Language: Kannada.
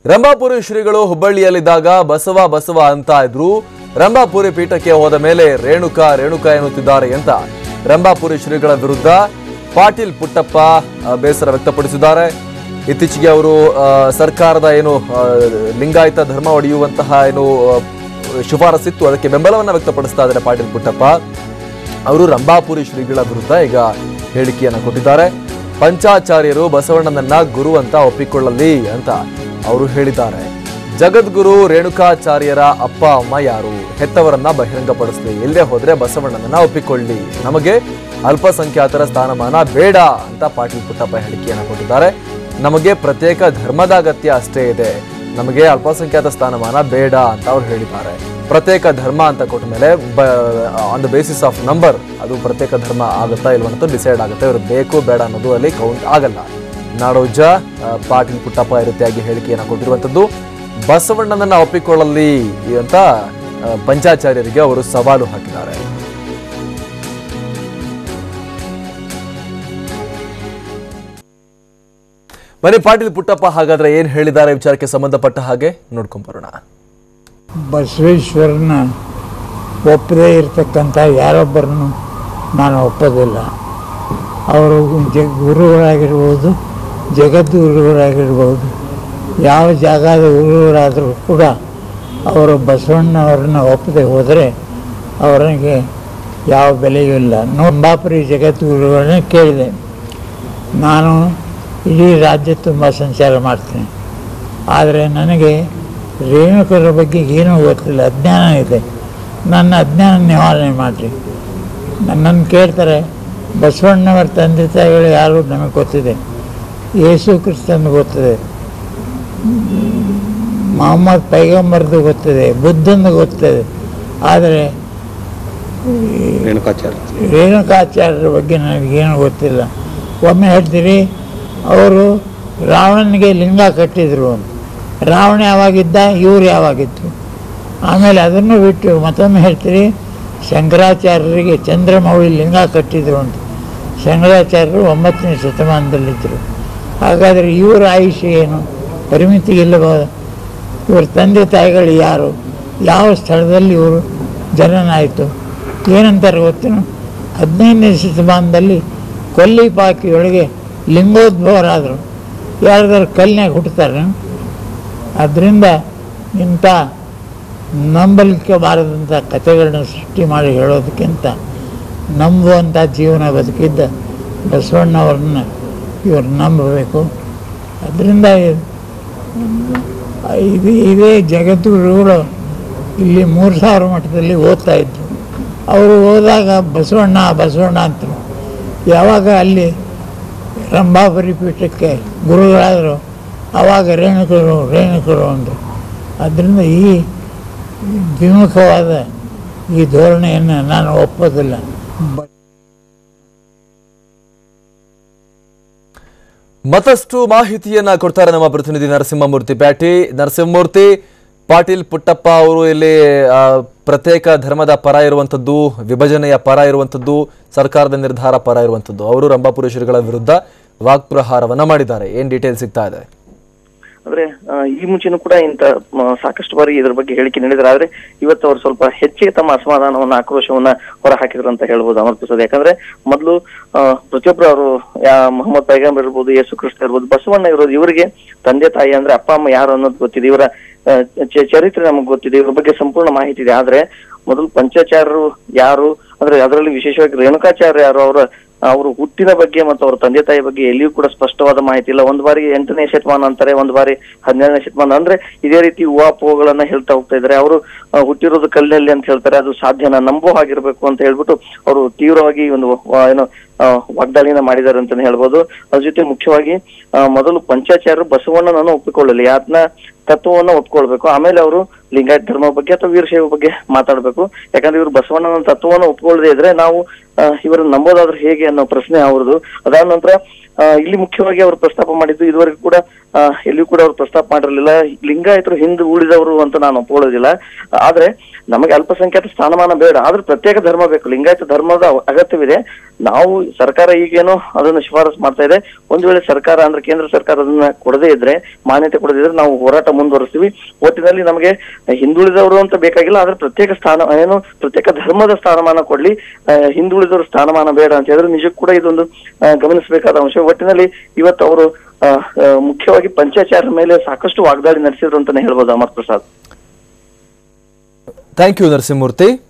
ರಂಭಾಪುರಿ ಶ್ರೀಗಳು ಹುಬ್ಬಳ್ಳಿಯಲ್ಲಿದ್ದಾಗ ಬಸವ ಬಸವ ಅಂತ ಇದ್ರು ರಂಭಾಪುರಿ ಪೀಠಕ್ಕೆ ಹೋದ ಮೇಲೆ ರೇಣುಕಾ ರೇಣುಕಾ ಎನ್ನುತ್ತಿದ್ದಾರೆ ಅಂತ ರಂಭಾಪುರಿ ಶ್ರೀಗಳ ವಿರುದ್ಧ ಪಾಟೀಲ್ ಪುಟ್ಟಪ್ಪ ಆ, ಬೇಸರ ವ್ಯಕ್ತಪಡಿಸಿದ್ದಾರೆ ಇತ್ತೀಚೆಗೆ ಅವರು ಆ, ಸರ್ಕಾರದ ಏನು ಆ, ಲಿಂಗಾಯತ ಧರ್ಮ ಒಡೆಯುವಂತಹ ಏನು ಆ, ಶಿಫಾರಸ್ಸಿತ್ತು ಅದಕ್ಕೆ ಬೆಂಬಲವನ್ನ ವ್ಯಕ್ತಪಡಿಸ್ತಾ ಇದ್ದಾರೆ ಪಾಟೀಲ್ ಪುಟ್ಟಪ್ಪ ಅವರು ರಂಭಾಪುರಿ ಶ್ರೀಗಳ ವಿರುದ್ಧ ಈಗ ಹೇಳಿಕೆಯನ್ನು ಕೊಟ್ಟಿದ್ದಾರೆ ಪಂಚಾಚಾರ್ಯರು ಬಸವಣ್ಣನನ್ನ ಗುರು ಅಂತ ಒಪ್ಪಿಕೊಳ್ಳಲಿ ಅಂತ ಅವರು ಹೇಳಿದ್ದಾರೆ ಜಗದ್ಗುರು ರೇಣುಕಾಚಾರ್ಯರ ಅಪ್ಪ ಅಮ್ಮ ಯಾರು ಹೆತ್ತವರನ್ನ ಬಹಿರಂಗಪಡಿಸಲಿ ಎಲ್ಲೇ ಹೋದ್ರೆ ಬಸವಣ್ಣನನ್ನ ಒಪ್ಪಿಕೊಳ್ಳಿ ನಮಗೆ ಅಲ್ಪಸಂಖ್ಯಾತರ ಸ್ಥಾನಮಾನ ಬೇಡ ಅಂತ ಪಾಟೀಲ್ ಪುಟ್ಟಪ್ಪ ಹೇಳಿಕೆಯನ್ನು ಕೊಟ್ಟಿದ್ದಾರೆ ನಮಗೆ ಪ್ರತ್ಯೇಕ ಧರ್ಮದ ಅಗತ್ಯ ಅಷ್ಟೇ ಇದೆ ನಮಗೆ ಅಲ್ಪಸಂಖ್ಯಾತ ಸ್ಥಾನಮಾನ ಬೇಡ ಅಂತ ಅವ್ರು ಹೇಳಿದ್ದಾರೆ ಪ್ರತ್ಯೇಕ ಧರ್ಮ ಅಂತ ಕೊಟ್ಟ ಮೇಲೆ on the basis of number ಅದು ಪ್ರತ್ಯೇಕ ಧರ್ಮ ಆಗುತ್ತಾ ಇಲ್ವ ಅಂತ ಡಿಸೈಡ್ ಆಗುತ್ತೆ ಇವರು ಬೇಕು ಬೇಡ ಅನ್ನೋದು ಅಲ್ಲಿ ಕೌಂಟ್ ಆಗಲ್ಲ ನಾಡೋಜ ಆ, ಪಾಟೀಲ್ ಪುಟ್ಟಪ್ಪ ಈ ರೀತಿಯಾಗಿ ಹೇಳಿಕೆಯನ್ನು ಕೊಟ್ಟಿರುವಂಥದ್ದು ಬಸವಣ್ಣನನ್ನ ಒಪ್ಪಿಕೊಳ್ಳಲಿ ಅಂತ ಆ, ಪಂಚಾಚಾರ್ಯರಿಗೆ ಅವರು ಸವಾಲು ಹಾಕಿದ್ದಾರೆ ಬನ್ನಿ ಪಾಟೀಲ್ ಪುಟ್ಟಪ್ಪ ಹಾಗಾದ್ರೆ ಏನ್ ಹೇಳಿದ್ದಾರೆ ವಿಚಾರಕ್ಕೆ ಸಂಬಂಧಪಟ್ಟ ಹಾಗೆ ನೋಡ್ಕೊಂಡ್ ಬರೋಣ ಬಸವೇಶ್ವರನ ಒಪ್ಪದೇ ಇರತಕ್ಕಂಥ ಯಾರೊಬ್ಬರನ್ನು ನಾನು ಒಪ್ಪೋದಿಲ್ಲ ಅವರು ಜ ಗುರುಗಳಾಗಿರ್ಬೋದು ಜಗದ್ಗುರುಗಳಾಗಿರ್ಬೋದು ಯಾವ ಜಾಗದ ಗುರುಗಳಾದರೂ ಕೂಡ ಅವರು ಬಸವಣ್ಣವರನ್ನ ಒಪ್ಪದೆ ಹೋದರೆ ಅವರಿಗೆ ಯಾವ ಬೆಲೆಯೂ ಇಲ್ಲ ನೋಂಬಾಪುರಿ ಜಗದ್ಗುರುಗಳನ್ನ ಕೇಳಿದೆ ನಾನು ಇಡೀ ರಾಜ್ಯ ತುಂಬ ಸಂಚಾರ ಮಾಡ್ತೀನಿ ಆದರೆ ನನಗೆ ರೇಣುಕರ ಬಗ್ಗೆ ಏನೂ ಗೊತ್ತಿಲ್ಲ ಅಜ್ಞಾನ ಇದೆ ನನ್ನ ಅಜ್ಞಾನ ನಿವಾರಣೆ ಮಾಡಿರಿ ನನ್ನನ್ನು ಕೇಳ್ತಾರೆ ಬಸವಣ್ಣವರ ತಂದೆ ತಾಯಿಗಳು ಯಾರು ನಮಗೆ ಗೊತ್ತಿದೆ ಯೇಸು ಕ್ರಿಸ್ತನ ಗೊತ್ತಿದೆ ಮೊಹಮ್ಮದ್ ಪೈಗಂಬರ್ದು ಗೊತ್ತಿದೆ ಬುದ್ಧಂದು ಗೊತ್ತಿದೆ ಆದರೆ ರೇಣುಕಾಚಾರ್ಯ ರೇಣುಕಾಚಾರ್ಯರ ಬಗ್ಗೆ ನನಗೇನು ಗೊತ್ತಿಲ್ಲ ಒಮ್ಮೆ ಹೇಳ್ತೀರಿ ಅವರು ರಾವಣನಿಗೆ ಲಿಂಗ ಕಟ್ಟಿದ್ರು ಅಂತ ರಾವಣ ಯಾವಾಗಿದ್ದ ಇವ್ರು ಯಾವಾಗಿತ್ತು ಆಮೇಲೆ ಅದನ್ನು ಬಿಟ್ಟು ಮತ್ತೊಮ್ಮೆ ಹೇಳ್ತೀರಿ ಶಂಕರಾಚಾರ್ಯರಿಗೆ ಚಂದ್ರಮೌಳಿ ಲಿಂಗ ಕಟ್ಟಿದ್ರು ಅಂತ ಶಂಕರಾಚಾರ್ಯರು ಒಂಬತ್ತನೇ ಶತಮಾನದಲ್ಲಿದ್ದರು ಹಾಗಾದರೆ ಇವರ ಆಯುಷ್ಯ ಏನು ಪರಿಮಿತಿ ಇಲ್ಲಬಹುದು ಇವ್ರ ತಂದೆ ತಾಯಿಗಳು ಯಾರು ಯಾವ ಸ್ಥಳದಲ್ಲಿ ಇವರು ಜನನಾಯಿತು ಏನಂತಾರೆ ಗೊತ್ತೇನು ಹದಿನೈದನೇ ಶತಮಾನದಲ್ಲಿ ಕೊಲ್ಲಿಪಾಕಿಯೊಳಗೆ ಲಿಂಗೋದ್ಭವರಾದರು ಯಾರಾದ್ರೂ ಕಲ್ಲಿನಾಗ ಹುಟ್ಟುತ್ತಾರೆ ಅದರಿಂದ ಇಂಥ ನಂಬಲಿಕ್ಕೆ ಬಾರದಂಥ ಕಥೆಗಳನ್ನ ಸೃಷ್ಟಿ ಮಾಡಿ ಹೇಳೋದಕ್ಕಿಂತ ನಂಬುವಂಥ ಜೀವನ ಬದುಕಿದ್ದ ಬಸವಣ್ಣವ್ರನ್ನ ಇವ್ರು ನಂಬಬೇಕು ಅದರಿಂದ ಇದು ಇದೇ ಜಗದ್ಗುರುಗಳು ಇಲ್ಲಿ ಮೂರು ಸಾವಿರ ಮಟ್ಟದಲ್ಲಿ ಓದ್ತಾ ಇದ್ರು ಅವರು ಹೋದಾಗ ಬಸವಣ್ಣ ಬಸವಣ್ಣ ಅಂತರು ಯಾವಾಗ ಅಲ್ಲಿ ರಂಭಾಪುರಿ ಪೀಠಕ್ಕೆ ಗುರುಗಳಾದರು ಆವಾಗ ರೇಣುಕರು ರೇಣುಕರು ಅಂದರು ಅದರಿಂದ ಈ ದ್ವಿಮುಖವಾದ ಈ ಧೋರಣೆಯನ್ನು ನಾನು ಒಪ್ಪೋದಿಲ್ಲ ಬ ಮತ್ತಷ್ಟು ಮಾಹಿತಿಯನ್ನ ಕೊಡ್ತಾರೆ ನಮ್ಮ ಪ್ರತಿನಿಧಿ ನರಸಿಂಹಮೂರ್ತಿ ಪ್ಯಾಟಿ ನರಸಿಂಹಮೂರ್ತಿ ಪಾಟೀಲ್ ಪುಟ್ಟಪ್ಪ ಅವರು ಇಲ್ಲಿ ಆ, ಪ್ರತ್ಯೇಕ ಧರ್ಮದ ಪರ ಇರುವಂಥದ್ದು ವಿಭಜನೆಯ ಪರ ಇರುವಂಥದ್ದು ಸರ್ಕಾರದ ನಿರ್ಧಾರ ಪರ ಇರುವಂಥದ್ದು ಅವರು ರಂಭಾಪುರಿ ಶ್ರೀಗಳ ವಿರುದ್ಧ ವಾಕ್ಪ್ರಹಾರವನ್ನ ಮಾಡಿದ್ದಾರೆ ಏನ್ ಡೀಟೇಲ್ ಸಿಗ್ತಾ ಇದೆ ಅಂದ್ರೆ ಆ, ಈ ಮುಂಚೆನೂ ಕೂಡ ಇಂತ ಮ, ಸಾಕಷ್ಟು ಬಾರಿ ಇದ್ರ ಬಗ್ಗೆ ಹೇಳಿಕೆ ನೀಡಿದ್ರು ಆದ್ರೆ ಇವತ್ತು ಅವರು ಸ್ವಲ್ಪ ಹೆಚ್ಚಿಗೆ ತಮ್ಮ ಅಸಮಾಧಾನವನ್ನ ಆಕ್ರೋಶವನ್ನ ಹೊರ ಹಾಕಿದ್ರು ಅಂತ ಹೇಳ್ಬೋದು ಅಮರ್ ಪ್ರಸಾದ್ ಯಾಕಂದ್ರೆ ಮೊದಲು ಪ್ರತಿಯೊಬ್ರು ಅವರು ಮೊಹಮ್ಮದ್ ಪೈಗಂಬರ್ ಇರ್ಬೋದು ಯೇಸು ಕ್ರಿಸ್ತ ಇರ್ಬೋದು ಬಸವಣ್ಣ ಇರೋದು ಇವರಿಗೆ ತಂದೆ ತಾಯಿ ಅಂದ್ರೆ ಅಪ್ಪ ಅಮ್ಮ ಯಾರು ಅನ್ನೋದು ಗೊತ್ತಿದೆ ಇವರ ಆ, ಚ- ಚರಿತ್ರೆ ನಮಗೆ ಗೊತ್ತಿದೆ ಇವ್ರ ಬಗ್ಗೆ ಸಂಪೂರ್ಣ ಮಾಹಿತಿ ಇದೆ ಆದ್ರೆ ಮೊದಲು ಪಂಚಾಚಾರ್ಯರು ಯಾರು ಅಂದ್ರೆ ಅದರಲ್ಲಿ ವಿಶೇಷವಾಗಿ ರೇಣುಕಾಚಾರ್ಯ ಯಾರು ಅವರ ಅವರು ಹುಟ್ಟಿನ ಬಗ್ಗೆ ಮತ್ತು ಅವ್ರ ತಂದೆ ತಾಯಿ ಬಗ್ಗೆ ಎಲ್ಲಿಯೂ ಕೂಡ ಸ್ಪಷ್ಟವಾದ ಮಾಹಿತಿ ಇಲ್ಲ ಒಂದ್ ಬಾರಿ ಎಂಟನೇ ಶತಮಾನ ಅಂತಾರೆ ಒಂದ್ ಬಾರಿ ಹನ್ನೆರಡನೇ ಶತಮಾನ ಅಂದ್ರೆ ಇದೇ ರೀತಿ ಊಹಾಪೋಹಗಳನ್ನ ಹೇಳ್ತಾ ಹೋಗ್ತಾ ಇದ್ದಾರೆ ಅವರು ಹುಟ್ಟಿರೋದು ಕಲ್ಲಿನಲ್ಲಿ ಅಂತ ಹೇಳ್ತಾರೆ ಅದು ಸಾಧ್ಯನ ನಂಬೋ ಹಾಗಿರ್ಬೇಕು ಅಂತ ಹೇಳ್ಬಿಟ್ಟು ಅವರು ತೀವ್ರವಾಗಿ ಒಂದು ವ- ಏನು ಆ, ವಾಗ್ದಾಳಿಯನ್ನ ಮಾಡಿದ್ದಾರೆ ಅಂತಾನೆ ಹೇಳ್ಬೋದು ಅದ್ರ ಜೊತೆ ಮುಖ್ಯವಾಗಿ ಆ, ಮೊದಲು ಪಂಚಾಚಾರ್ಯರು ಬಸವಣ್ಣನನ್ನು ಒಪ್ಪಿಕೊಳ್ಳಲಿ ಆತನ ತತ್ವವನ್ನ ಒಪ್ಕೊಳ್ಬೇಕು ಆಮೇಲೆ ಅವರು ಲಿಂಗಾಯತ ಧರ್ಮ ಬಗ್ಗೆ ಅಥವಾ ವೀರಶೈವ ಬಗ್ಗೆ ಮಾತಾಡ್ಬೇಕು ಯಾಕಂದ್ರೆ ಇವರು ಬಸವಣ್ಣನ ತತ್ವವನ್ನು ಒಪ್ಕೊಳ್ಳದೆ ಇದ್ರೆ ನಾವು ಆ, ಇವರನ್ನ ನಂಬೋದಾದ್ರೆ ಹೇಗೆ ಅನ್ನೋ ಪ್ರಶ್ನೆ ಅವ್ರದ್ದು ಅದಾದ ನಂತರ ಆ, ಇಲ್ಲಿ ಮುಖ್ಯವಾಗಿ ಅವರು ಪ್ರಸ್ತಾಪ ಮಾಡಿದ್ದು ಇದುವರೆಗೂ ಕೂಡ ಆ, ಎಲ್ಲಿಯೂ ಕೂಡ ಅವರು ಪ್ರಸ್ತಾಪ ಮಾಡಿರಲಿಲ್ಲ ಲಿಂಗಾಯತರು ಹಿಂದೆ ಉಳಿದವರು ಅಂತ ನಾನು ಒಪ್ಕೊಳ್ಳೋದಿಲ್ಲ ಆದ್ರೆ ನಮಗೆ ಅಲ್ಪಸಂಖ್ಯಾತ ಸ್ಥಾನಮಾನ ಬೇಡ ಆದ್ರೆ ಪ್ರತ್ಯೇಕ ಧರ್ಮ ಬೇಕು ಲಿಂಗಾಯತ ಧರ್ಮದ ಅವ- ಅಗತ್ಯವಿದೆ ನಾವು ಸರ್ಕಾರ ಈಗೇನೋ ಅದನ್ನ ಶಿಫಾರಸು ಮಾಡ್ತಾ ಇದೆ ಒಂದ್ ವೇಳೆ ಸರ್ಕಾರ ಅಂದ್ರೆ ಕೇಂದ್ರ ಸರ್ಕಾರ ಅದನ್ನ ಕೊಡದೇ ಇದ್ರೆ ಮಾನ್ಯತೆ ಕೊಡದೇ ಇದ್ರೆ ನಾವು ಹೋರಾಟ ಮುಂದುವರಿಸ್ತೀವಿ ಒಟ್ಟಿನಲ್ಲಿ ನಮಗೆ ಹಿಂದುಳಿದವರು ಅಂತ ಬೇಕಾಗಿಲ್ಲ ಆದ್ರೆ ಪ್ರತ್ಯೇಕ ಸ್ಥಾನ ಏನು ಪ್ರತ್ಯೇಕ ಧರ್ಮದ ಸ್ಥಾನಮಾನ ಕೊಡ್ಲಿ ಆ, ಹಿಂದುಳಿದವರು ಸ್ಥಾನಮಾನ ಬೇಡ ಅಂತ ಹೇಳಿದ್ರೆ ನಿಜಕ್ಕೂ ಕೂಡ ಇದೊಂದು ಆ, ಗಮನಿಸಬೇಕಾದ ಅಂಶ ಒಟ್ಟಿನಲ್ಲಿ ಇವತ್ತು ಅವರು ಆ, ಆ, ಮುಖ್ಯವಾಗಿ ಪಂಚಾಚಾರ ಮೇಲೆ ಸಾಕಷ್ಟು ವಾಗ್ದಾಳಿ ನಡೆಸಿದ್ರು ಅಂತಾನೆ ಹೇಳ್ಬೋದು ಅಮರ್ ಪ್ರಸಾದ್ ಥ್ಯಾಂಕ್ ಯು ನರಸಿಂಹಮೂರ್ತಿ